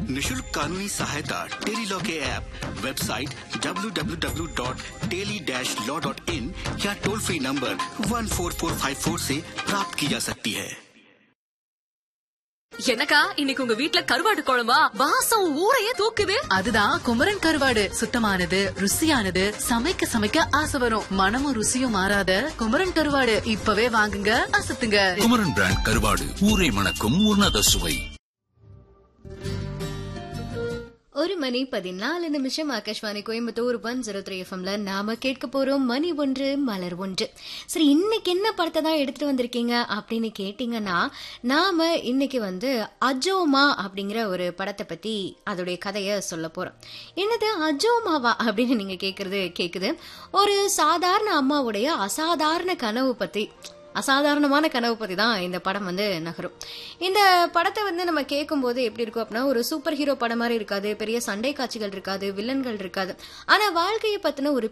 निशुल्क कानूनी सहायता टेली लॉ के ऐप वेबसाइट www.teli-law.in या टोल फ्री नंबर 14454 से प्राप्त की जा सकती है எனக்கா இன்னைக்கு உங்க வீட்ல கருவாடு குழம்பா வாசம் ஊரையே தூக்குது அதுதான் குமரன் கருவாடு சுத்தமானது ருசியானது சமைக்க சமைக்க ஆசை வரும் மனமும் ருசியும் மாறாத குமரன் கருவாடு இப்பவே வாங்குங்க அசத்துங்க குமரன் பிராண்ட் கருவாடு ஊரை மணக்கும் உன்னத சுவை ஒரு மணி பதினாலு நிமிஷம் Akashvani Coimbatore one zero three எஃப்எம்ல நாம கேட்க போறோம் மணி ஒன்று மலர் ஒன்று சரி இன்னைக்கு என்ன படத்தை தான் எடுத்துட்டு வந்திருக்கீங்க அப்படின்னு கேட்டீங்கன்னா நாம இன்னைக்கு வந்து அஜோமா அப்படிங்கிற ஒரு படத்தை பத்தி அதோடைய கதையை சொல்ல போறோம் என்னது அஜோமாவா அப்படின்னு நீங்க கேக்குறது கேக்குது ஒரு சாதாரண அம்மாவுடைய அசாதாரண கனவு பத்தி அசாதாரணமான கனவு பத்தி தான் இந்த படம் வந்து நகரும் இந்த படத்தை வந்து நம்ம கேட்கும்போது எப்படி இருக்கும் அப்படின்னா ஒரு சூப்பர் ஹீரோ படம் மாதிரி இருக்காது பெரிய சண்டை காட்சிகள் இருக்காது வில்லன்கள் இருக்காது ஆனா வாழ்க்கையை பத்தின ஒரு